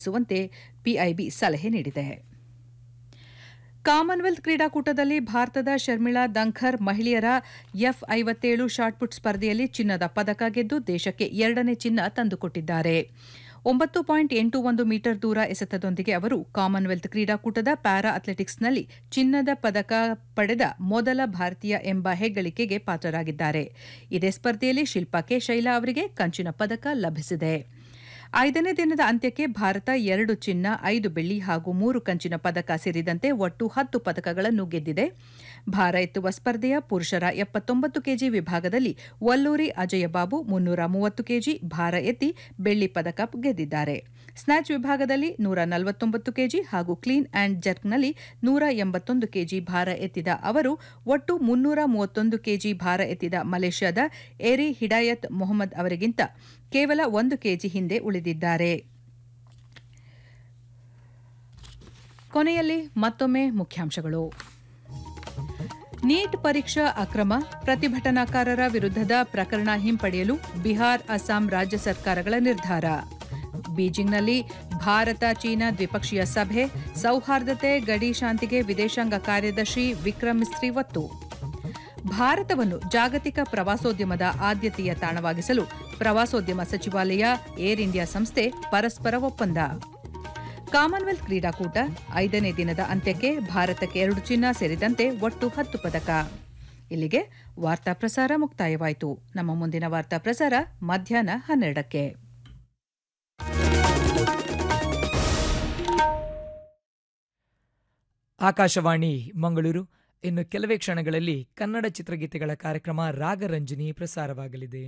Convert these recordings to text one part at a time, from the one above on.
ಸುವಂತೆ PIB ಸಲಹೆ ನೀಡಿದೆ Commonwealth ಕ್ರೀಡಾಕೂಟದಲ್ಲಿ ಭಾರತದ ಶರ್ಮಿಳಾ ದಂಖರ್ ಮಹಿಳೆಯರ ಎಫ್ ಐವತ್ತೇಳು ಶಾಟ್ಪುಟ್ ಸ್ಪರ್ಧೆಯಲ್ಲಿ ಚಿನ್ನದ ಪದಕ ಗೆದ್ದು ದೇಶಕ್ಕೆ ಎರಡನೇ ಚಿನ್ನ ತಂದುಕೊಟ್ಟಿದ್ದಾರೆ ಒಂಬತ್ತು ಪಾಯಿಂಟ್ ಎಂಟು ಒಂದು ಮೀಟರ್ ದೂರ ಎಸೆತದೊಂದಿಗೆ ಅವರು ಕಾಮನ್ವೆಲ್ತ್ ಕ್ರೀಡಾಕೂಟದ ಪ್ಯಾರಾ ಅಥ್ಲೆಟಿಕ್ಸ್ನಲ್ಲಿ ಚಿನ್ನದ ಪದಕ ಪಡೆದ ಮೊದಲ ಭಾರತೀಯ ಎಂಬ ಹೆಗ್ಗಳಿಕೆಗೆ ಪಾತ್ರರಾಗಿದ್ದಾರೆ ಇದೇ ಸ್ಪರ್ಧೆಯಲ್ಲಿ ಶಿಲ್ಪಾ ಕೆ ಶೈಲಾ ಅವರಿಗೆ ಕಂಚಿನ ಪದಕ ಲಭಿಸಿದೆ ಐದನೇ ದಿನದ ಅಂತ್ಯಕ್ಕೆ ಭಾರತ ಎರಡು ಚಿನ್ನ ಐದು ಬೆಳ್ಳಿ ಹಾಗೂ ಮೂರು ಕಂಚಿನ ಪದಕ ಸೇರಿದಂತೆ ಒಟ್ಟು ಹತ್ತು ಪದಕಗಳನ್ನು ಗೆದ್ದಿದೆ ಭಾರ ಎತ್ತುವ ಸ್ಪರ್ಧೆಯ ಪುರುಷರ ಎಪ್ಪತ್ತೊಂಬತ್ತು ಕೆಜಿ ವಿಭಾಗದಲ್ಲಿ ವಲ್ಲೂರಿ ಅಜಯ ಬಾಬು ಮುನ್ನೂರ ಮೂವತ್ತು ಕೆಜಿ ಭಾರ ಎತ್ತಿ ಬೆಳ್ಳಿ ಪದಕ ಗೆದ್ದಿದ್ದಾರೆ ಸ್ನ್ಯಾಚ್ ವಿಭಾಗದಲ್ಲಿ ನೂರ ನಲವತ್ತೊಂಬತ್ತು ಕೆಜಿ ಹಾಗೂ ಕ್ಲೀನ್ ಆಂಡ್ ಜರ್ಕ್ನಲ್ಲಿ ನೂರ ಎಂಬತ್ತೊಂದು ಕೆಜಿ ಭಾರ ಎತ್ತಿದ ಅವರು ಒಟ್ಟು ಮುನ್ನೂರ ಮೂವತ್ತೊಂದು ಕೆಜಿ ಭಾರ ಎತ್ತಿದ ಮಲೇಷ್ಯಾದ ಏರಿ ಹಿಡಾಯತ್ ಮೊಹಮ್ಮದ್ ಅವರಿಗಿಂತ ಕೇವಲ ಒಂದು ಕೆಜಿ ಹಿಂದೆ ಉಳಿದಿದ್ದಾರೆ ಕೊನೆಯಲ್ಲಿ ಮತ್ತೊಮ್ಮೆ ಮುಖ್ಯಾಂಶಗಳು ನೀಟ್ ಪರೀಕ್ಷಾ ಅಕ್ರಮ ಪ್ರತಿಭಟನಾಕಾರರ ವಿರುದ್ಧದ ಪ್ರಕರಣ ಹಿಂಪಡೆಯಲು ಬಿಹಾರ್ ಅಸ್ಸಾಂ ರಾಜ್ಯ ಸರ್ಕಾರಗಳ ನಿರ್ಧಾರ ಬೀಜಿಂಗ್ನಲ್ಲಿ ಭಾರತ ಚೀನಾ ದ್ವಿಪಕ್ಷೀಯ ಸಭೆ ಸೌಹಾರ್ದತೆ ಗಡಿ ಶಾಂತಿಗೆ ವಿದೇಶಾಂಗ ಕಾರ್ಯದರ್ಶಿ ವಿಕ್ರಮ್ ಮಿಸ್ತ್ರಿ ಒತ್ತು ಭಾರತವನ್ನು ಜಾಗತಿಕ ಪ್ರವಾಸೋದ್ಯಮದ ಆದ್ಯತೆಯ ತಾಣವಾಗಿಸಲು ಪ್ರವಾಸೋದ್ಯಮ ಸಚಿವಾಲಯ ಏರ್ ಇಂಡಿಯಾ ಸಂಸ್ಥೆ ಪರಸ್ಪರ ಒಪ್ಪಂದ ಕಾಮನ್ವೆಲ್ತ್ ಕ್ರೀಡಾಕೂಟ ಐದನೇ ದಿನದ ಅಂತ್ಯಕ್ಕೆ ಭಾರತಕ್ಕೆ ಎರಡು ಚಿನ್ನ ಸೇರಿದಂತೆ ಒಟ್ಟು ಹತ್ತು ಪದಕ ಇಲ್ಲಿಗೆ ವಾರ್ತಾ ಪ್ರಸಾರ ಮುಕ್ತಾಯವಾಯಿತು ನಮ್ಮ ಮುಂದಿನ ವಾರ್ತಾ ಪ್ರಸಾರ ಮಧ್ಯಾಹ್ನ ಹನ್ನೆರಡಕ್ಕೆ ಆಕಾಶವಾಣಿ ಮಂಗಳೂರು ಇನ್ನು ಕೆಲವೇ ಕ್ಷಣಗಳಲ್ಲಿ ಕನ್ನಡ ಚಿತ್ರಗೀತೆಗಳ ಕಾರ್ಯಕ್ರಮ ರಾಗರಂಜನಿ ಪ್ರಸಾರವಾಗಲಿದೆ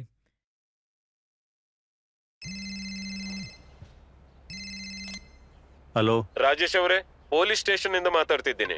ಹಲೋ ರಾಜೇಶ್ ಅವರೇ ಪೊಲೀಸ್ ಸ್ಟೇಷನ್ ಇಂದ ಮಾತಾಡ್ತಿದ್ದೀನಿ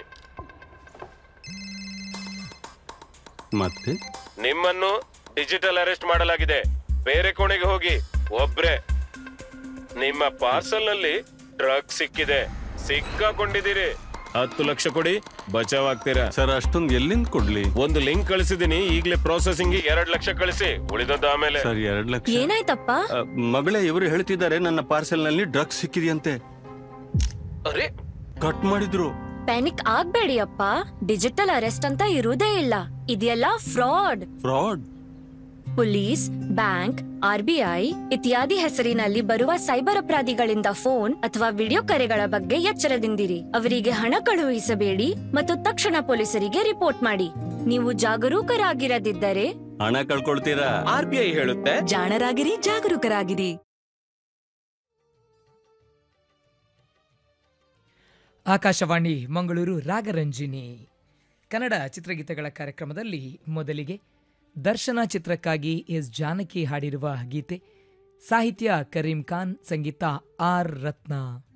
ಮತ್ತೆ ನಿಮ್ಮನ್ನು ಡಿಜಿಟಲ್ ಅರೆಸ್ಟ್ ಮಾಡಲಾಗಿದೆ ಬೇರೆ ಕೋಣೆಗೆ ಹೋಗಿ ಒಬ್ರೆ ನಿಮ್ಮ ಪಾರ್ಸಲ್ ನಲ್ಲಿ ಡ್ರಗ್ ಸಿಕ್ಕಿದೆ ಸಿಕ್ಕಾಕೊಂಡಿದ್ದೀರಿ ಹತ್ತು ಲಕ್ಷ ಕೊಡಿ ಬಚಾವ್ ಆಗ್ತೀರಾ ಸರ್ ಅಷ್ಟೊಂದು ಎಲ್ಲಿಂದ ಕೊಡ್ಲಿ ಒಂದು ಲಿಂಕ್ ಕಳಿಸಿದೀನಿ ಈಗಲೇ ಪ್ರೊಸೆಸಿಂಗ್ ಎರಡ್ ಲಕ್ಷ ಕಳಿಸಿ ಉಳಿದದ್ದು ಆಮೇಲೆ ಸರ್ ಎರಡ್ ಲಕ್ಷ ಏನಾಯ್ತಪ್ಪ ಅ, ಮಗಳೇ ಇವರು ಹೇಳ್ತಿದ್ದಾರೆ ನನ್ನ ಪಾರ್ಸೆಲ್ ನಲ್ಲಿ ಡ್ರಗ್ಸ್ ಸಿಕ್ಕಿದೆಯಂತೆ ಅರೆ ಕಟ್ ಮಾಡಿದ್ರು ಪ್ಯಾನಿಕ್ ಆಗ್ಬೇಡಿ ಅಪ್ಪ ಡಿಜಿಟಲ್ ಅರೆಸ್ಟ್ ಅಂತ ಇರುವುದೇ ಇಲ್ಲ ಇದೆಲ್ಲ fraud fraud police bank RBI ಇತ್ಯಾದಿ ಹೆಸರಿನಲ್ಲಿ ಬರುವ ಸೈಬರ್ ಅಪರಾಧಿಗಳಿಂದ ಫೋನ್ ಅಥವಾ ವಿಡಿಯೋ ಕರೆಗಳ ಬಗ್ಗೆ ಎಚ್ಚರದಿಂದಿರಿ ಅವರಿಗೆ ಹಣ ಕಳುಹಿಸಬೇಡಿ ಮತ್ತು ತಕ್ಷಣ ಪೊಲೀಸರಿಗೆ ರಿಪೋರ್ಟ್ ಮಾಡಿ ನೀವು ಜಾಗರೂಕರಾಗಿರದಿದ್ದರೆ ಹಣ ಕಳ್ಕೊಳ್ತೀರಾ ಆರ್ ಬಿ ಐ ಹೇಳುತ್ತೆ ಜಾಣರಾಗಿರಿ ಜಾಗರೂಕರಾಗಿರಿ ಆಕಾಶವಾಣಿ ಮಂಗಳೂರು ರಾಗರಂಜಿನಿ ಕನ್ನಡ ಚಿತ್ರಗೀತೆಗಳ ಕಾರ್ಯಕ್ರಮದಲ್ಲಿ ಮೊದಲಿಗೆ ದರ್ಶನ ಚಿತ್ರಕ್ಕಾಗಿ ಎಸ್ ಜಾನಕಿ ಹಾಡಿರುವ ಗೀತೆ ಸಾಹಿತ್ಯ ಕರೀಂ ಖಾನ್ ಸಂಗೀತ ಆರ್ ರತ್ನ